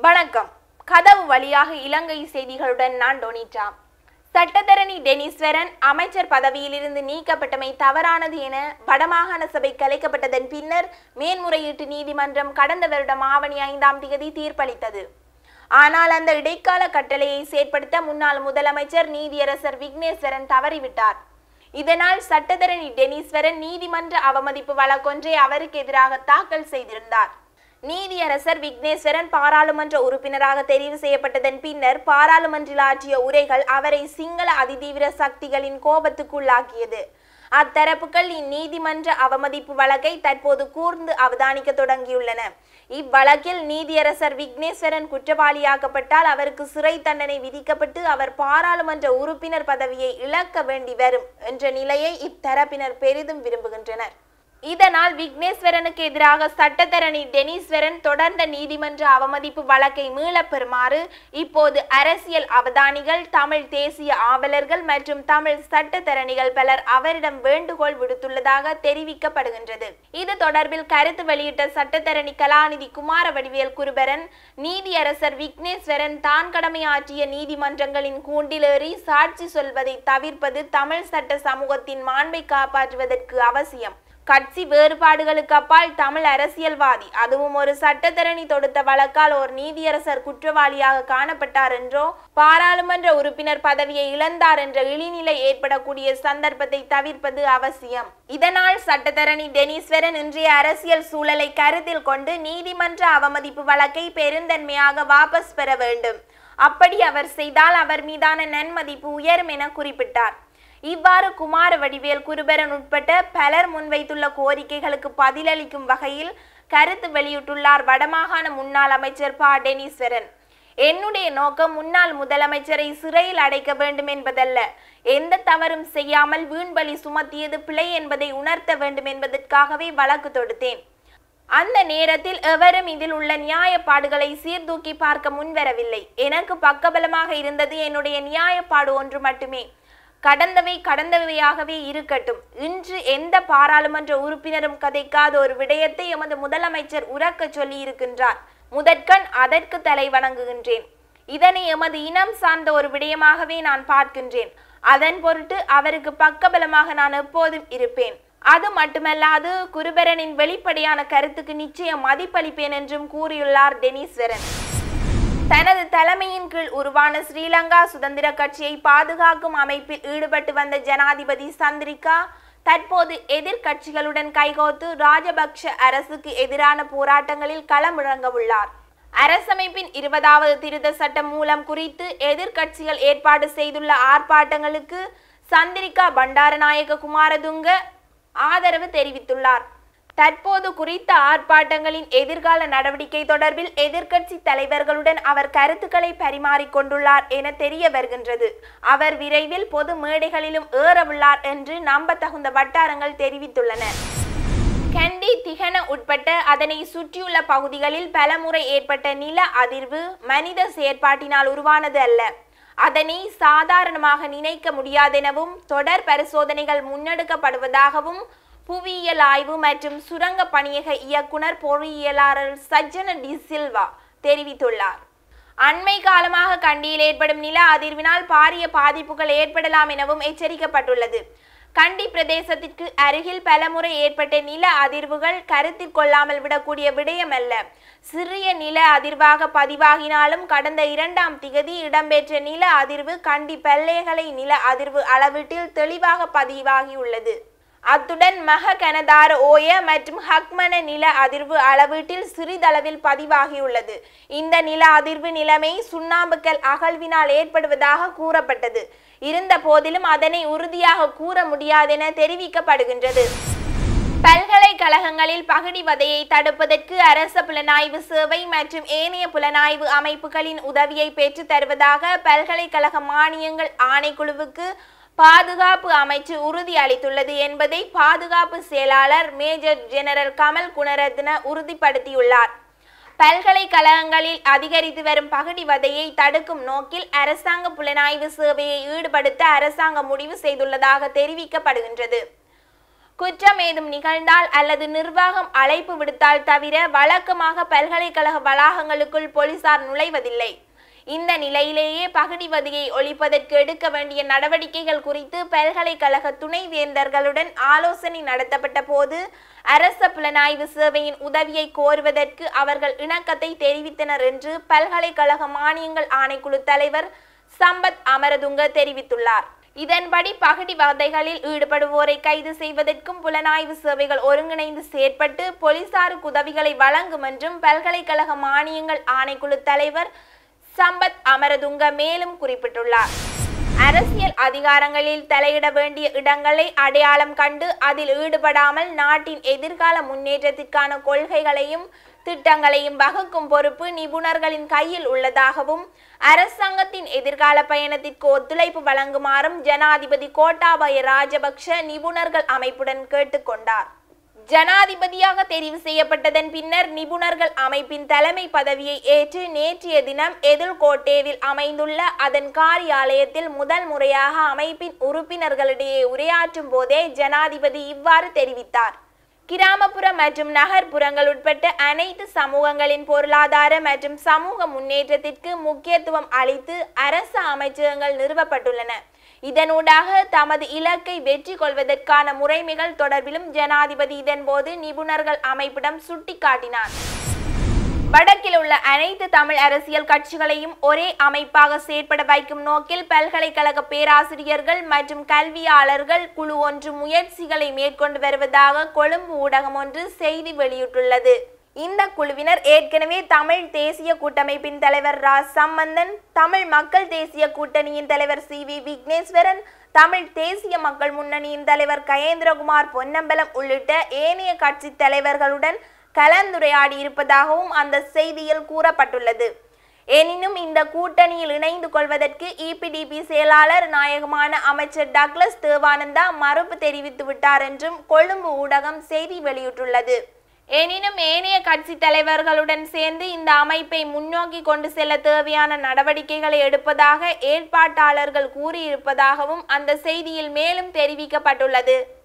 வணக்கம் கதவு வழியாக இலங்கை செய்திகளுடன் நான் டொனிட்டா சட்டத்தரணி டெனிஸ்வரன் அமைச்சர் பதவியிலிருந்து நீக்கப்பட்டமை தவறானது என வடமாகாண சபை கலைக்கப்பட்டதன் பின்னர் மேன்முறையீட்டு நீதிமன்றம் கடந்த வருடம் ஆவணி ஐந்தாம் தேதி தீர்ப்பளித்தது ஆனால் அந்த இடைக்கால கட்டளையை செயற்படுத்த முன்னாள் முதலமைச்சர் நீதியரசர் விக்னேஸ்வரன் தவறிவிட்டார் இதனால் சட்டத்தரணி டெனிஸ்வரன் நீதிமன்ற அவமதிப்பு வழக்கொன்றை அவருக்கு எதிராக தாக்கல் செய்திருந்தார் நீதியரசர் விக்னேஸ்வரன் பாராளுமன்ற உறுப்பினராக தெரிவு செய்யப்பட்டதன் பின்னர் பாராளுமன்றில் ஆற்றிய உரைகள் அவரை சிங்கள அதிதீவிர சக்திகளின் கோபத்துக்குள்ளாக்கியது அத்தரப்புகள் இந்நீதிமன்ற அவமதிப்பு வழக்கை தற்போது கூர்ந்து அவதானிக்க தொடங்கியுள்ளன இவ்வழக்கில் நீதியரசர் விக்னேஸ்வரன் குற்றவாளியாக்கப்பட்டால் அவருக்கு சிறை தண்டனை விதிக்கப்பட்டு அவர் பாராளுமன்ற உறுப்பினர் பதவியை இழக்க வேண்டி வரும் என்ற நிலையை இத்தரப்பினர் பெரிதும் விரும்புகின்றனர் இதனால் விக்னேஸ்வரனுக்கு எதிராக சட்டத்தரணி டெனிஸ்வரன் தொடர்ந்த நீதிமன்ற அவமதிப்பு வழக்கை மீளப் பெறுமாறு இப்போது அரசியல் அவதானிகள் தமிழ் தேசிய ஆவலர்கள் மற்றும் தமிழ் சட்டத்தரணிகள் பலர் அவரிடம் வேண்டுகோள் விடுத்துள்ளதாக தெரிவிக்கப்படுகின்றது இது தொடர்பில் கருத்து வெளியிட்ட சட்டத்தரணி கலாநிதி குமார வடிவேல் குருபரன் நீதியரசர் விக்னேஸ்வரன் தான் கடமையாற்றிய நீதிமன்றங்களின் கூண்டிலேறி சாட்சி சொல்வதை தவிர்ப்பது தமிழ் சட்ட சமூகத்தின் மாண்பை காப்பாற்றுவதற்கு அவசியம் கட்சி வேறுபாடுகளுக்கு அப்பால் தமிழ் அரசியல்வாதி அதுவும் ஒரு சட்டத்தரணி தொடுத்த வழக்கால் ஒரு நீதியரசர் குற்றவாளியாக காணப்பட்டார் என்றோ பாராளுமன்ற உறுப்பினர் பதவியை இழந்தார் என்ற இழிநிலை ஏற்படக்கூடிய சந்தர்ப்பத்தை தவிர்ப்பது அவசியம் இதனால் சட்டத்தரணி டெனிஸ்வரன் இன்றைய அரசியல் சூழலை கருத்தில் கொண்டு நீதிமன்ற அவமதிப்பு வழக்கை பெருந்தன்மையாக வாபஸ் பெற வேண்டும் அப்படி அவர் செய்தால் அவர் மீதான நன்மதிப்பு உயரும் என குறிப்பிட்டார் இவ்வாறு குமார வடிவேல் குருபரன் உட்பட்ட பலர் முன்வைத்துள்ள கோரிக்கைகளுக்கு பதிலளிக்கும் வகையில் கருத்து வெளியிட்டுள்ளார் வடமாகாண முன்னாள் அமைச்சர் ப டெனீஸ்வரன் என்னுடைய நோக்கம் முன்னாள் முதலமைச்சரை சிறையில் அடைக்க வேண்டும் என்பதல்ல எந்த தவறும் செய்யாமல் வீண்பலி சுமத்தியது பிழை என்பதை உணர்த்த வேண்டும் என்பதற்காகவே வழக்கு தொடுத்தேன் அந்த நேரத்தில் எவரும் இதில் உள்ள நியாயப்பாடுகளை சீர்தூக்கி பார்க்க முன்வரவில்லை எனக்கு பக்கபலமாக இருந்தது என்னுடைய நியாயப்பாடு ஒன்று மட்டுமே கடந்தவை கடந்தவையாகவே இருக்கட்டும் இன்று எந்த பாராளுமன்ற உறுப்பினரும் கதைக்காத ஒரு விடயத்தை எமது முதலமைச்சர் உறக்க சொல்லி இருக்கின்றார் முதற்கண் அதற்கு தலை வணங்குகின்றேன் இதனை எமது இனம் சார்ந்த ஒரு விடயமாகவே நான் பார்க்கின்றேன் அதன் பொருட்டு அவருக்கு பக்கபலமாக நான் எப்போதும் இருப்பேன் அது மட்டுமல்லாது குருபரனின் வெளிப்படையான கருத்துக்கு நிச்சயம் மதிப்பளிப்பேன் என்றும் கூறியுள்ளார் டெனீஸ்வரன் தனது தலைமையின் கீழ் உருவான ஸ்ரீலங்கா சுதந்திர கட்சியை பாதுகாக்கும் அமைப்பில் ஈடுபட்டு வந்த ஜனாதிபதி சந்திரிகா தற்போது எதிர்க்கட்சிகளுடன் கைகோத்து ராஜபக்ஷ அரசுக்கு எதிரான போராட்டங்களில் களமிறங்க உள்ளார் அரசமைப்பின் இருபதாவது திருத்த சட்டம் மூலம் குறித்து எதிர்க்கட்சிகள் ஏற்பாடு செய்துள்ள ஆர்ப்பாட்டங்களுக்கு சந்திரிகா பண்டாரநாயக குமாரதுங்க ஆதரவு தெரிவித்துள்ளார் தற்போது குறித்த ஆர்ப்பாட்டங்களின் எதிர்கால நடவடிக்கை தொடர்பில் எதிர்க்கட்சி தலைவர்களுடன் அவர் கருத்துக்களை பரிமாறிக்கொண்டுள்ளார் என தெரிய வருகின்றது அவர் விரைவில் பொது மேடைகளிலும் ஏறவுள்ளார் என்று நம்பத்தகுந்த வட்டாரங்கள் தெரிவித்துள்ளன கண்டி திகன உட்பட்ட அதனை சுற்றியுள்ள பகுதிகளில் பலமுறை ஏற்பட்ட நில அதிர்வு மனித செயற்பாட்டினால் உருவானது அல்ல அதனை சாதாரணமாக நினைக்க முடியாதெனவும் தொடர் பரிசோதனைகள் முன்னெடுக்கப்படுவதாகவும் புவியியல் ஆய்வு மற்றும் சுரங்க பணியக இயக்குனர் பொறியியலாளர் சஜ்ஜன டி சில்வா தெரிவித்துள்ளார் அண்மை காலமாக கண்டியில் ஏற்படும் நில அதிர்வினால் பாரிய பாதிப்புகள் ஏற்படலாம் எனவும் எச்சரிக்கப்பட்டுள்ளது கண்டி பிரதேசத்திற்கு அருகில் பலமுறை ஏற்பட்ட நில அதிர்வுகள் கருத்தில் கொள்ளாமல் விடக்கூடிய விடயம் அல்ல சிறிய நில அதிர்வாக பதிவாகினாலும் கடந்த இரண்டாம் திகதி இடம்பெற்ற நில அதிர்வு கண்டி பல்லேகலை நில அதிர்வு அளவீட்டில் தெளிவாக பதிவாகியுள்ளது அத்துடன் மக கனதார ஓய மற்றும் ஹக்மன நில அதிர்வு அளவீட்டில் சிறிதளவில் பதிவாகியுள்ளது இந்த நில அதிர்வு நிலைமை சுண்ணாம்புக்கல் அகழ்வினால் ஏற்படுவதாக கூறப்பட்டது இருந்த போதிலும் அதனை உறுதியாக கூற முடியாதென தெரிவிக்கப்படுகின்றது பல்கலைக்கழகங்களில் பகுடிவதையை தடுப்பதற்கு அரச புலனாய்வு சேவை மற்றும் ஏனைய புலனாய்வு அமைப்புகளின் உதவியை பெற்று தருவதாக பல்கலைக்கழக மானியங்கள் ஆணைக்குழுவுக்கு பாதுகாப்பு அமைச்சு உறுதி அளித்துள்ளது என்பதை பாதுகாப்பு செயலாளர் மேஜர் ஜெனரல் கமல் குணரத்ன உறுதிப்படுத்தியுள்ளார் பல்கலைக்கழகங்களில் அதிகரித்து வரும் பகுடிவதையை தடுக்கும் நோக்கில் அரசாங்க புலனாய்வு சேவையை ஈடுபடுத்த அரசாங்கம் முடிவு செய்துள்ளதாக தெரிவிக்கப்படுகின்றது குற்றம் ஏதும் நிகழ்ந்தால் அல்லது நிர்வாகம் அழைப்பு விடுத்தால் தவிர வழக்கமாக பல்கலைக்கழக வளாகங்களுக்குள் போலீசார் நுழைவதில்லை இந்த நிலையிலேயே பகுதிவதியை ஒழிப்பதற்கு எடுக்க வேண்டிய நடவடிக்கைகள் குறித்து பல்கலைக்கழக துணைவேந்தர்களுடன் ஆலோசனை நடத்தப்பட்ட போது அரச புலனாய்வு சேவையின் உதவியை கோருவதற்கு அவர்கள் இணக்கத்தை தெரிவித்தனர் என்று பல்கலைக்கழக மானியங்கள் ஆணைக்குழு தலைவர் சம்பத் அமரதுங்க தெரிவித்துள்ளார் இதன்படி பகுதிவதைகளில் ஈடுபடுவோரை கைது செய்வதற்கும் புலனாய்வு சேவைகள் ஒருங்கிணைந்து செயற்பட்டு போலீசாருக்கு உதவிகளை வழங்கும் என்றும் பல்கலைக்கழக மானியங்கள் ஆணைக்குழு தலைவர் சம்பத் அமரதுங்க மேலும் குறிப்பிட்டுள்ளார் அரசியல் அதிகாரங்களில் தலையிட வேண்டிய இடங்களை அடையாளம் கண்டு அதில் ஈடுபடாமல் நாட்டின் எதிர்கால முன்னேற்றத்திற்கான கொள்கைகளையும் திட்டங்களையும் வகுக்கும் பொறுப்பு நிபுணர்களின் கையில் உள்ளதாகவும் அரசாங்கத்தின் எதிர்கால பயணத்திற்கு ஒத்துழைப்பு வழங்குமாறும் ஜனாதிபதி கோட்டாபய ராஜபக்ஷ நிபுணர்கள் அமைப்புடன் கேட்டுக்கொண்டார் ஜனாதிபதியாக தெரிவு செய்யப்பட்டதன் பின்னர் நிபுணர்கள் அமைப்பின் தலைமை பதவியை ஏற்று நேற்றைய தினம் எதிர்கோட்டேவில் அமைந்துள்ள அதன் காரியாலயத்தில் முதல் முறையாக அமைப்பின் உறுப்பினர்களிடையே உரையாற்றும் போதே ஜனாதிபதி இவ்வாறு தெரிவித்தார் கிராமப்புற மற்றும் நகர்ப்புறங்கள் உட்பட்ட அனைத்து சமூகங்களின் பொருளாதார மற்றும் சமூக முன்னேற்றத்திற்கு முக்கியத்துவம் அளித்து அரசு அமைச்சகங்கள் நிறுவப்பட்டுள்ளன இதனூடாக தமது இலக்கை வெற்றி கொள்வதற்கான முறைமைகள் தொடர்பிலும் ஜனாதிபதி இதன்போது நிபுணர்கள் அமைப்பிடம் சுட்டிக்காட்டினார் வடக்கில் உள்ள அனைத்து தமிழ் அரசியல் கட்சிகளையும் ஒரே அமைப்பாக செயற்பட வைக்கும் நோக்கில் பல்கலைக்கழக பேராசிரியர்கள் மற்றும் கல்வியாளர்கள் குழு ஒன்று முயற்சிகளை மேற்கொண்டு வருவதாக கொழும்பு ஊடகம் ஒன்று செய்தி வெளியிட்டுள்ளது இந்த குழுவினர் ஏற்கனவே தமிழ் தேசிய கூட்டமைப்பின் தலைவர் ரா சம்பந்தன் தமிழ் மக்கள் தேசிய கூட்டணியின் தலைவர் சி வி விக்னேஸ்வரன் தமிழ் தேசிய மக்கள் முன்னணியின் தலைவர் கயேந்திரகுமார் பொன்னம்பலம் உள்ளிட்ட ஏனைய கட்சி தலைவர்களுடன் கலந்துரையாடி இருப்பதாகவும் அந்த செய்தியில் கூறப்பட்டுள்ளது எனினும் இந்த கூட்டணியில் இணைந்து கொள்வதற்கு இபிடிபி செயலாளர் நாயகமான அமைச்சர் டக்ளஸ் தேவானந்தா மறுப்பு தெரிவித்து விட்டார் என்றும் கொழும்பு ஊடகம் செய்தி வெளியிட்டுள்ளது எனினும் ஏனைய கட்சி தலைவர்களுடன் சேர்ந்து இந்த அமைப்பை முன்னோக்கி கொண்டு செல்ல தேவையான நடவடிக்கைகளை எடுப்பதாக ஏற்பாட்டாளர்கள் கூறியிருப்பதாகவும் அந்த செய்தியில் மேலும் தெரிவிக்கப்பட்டுள்ளது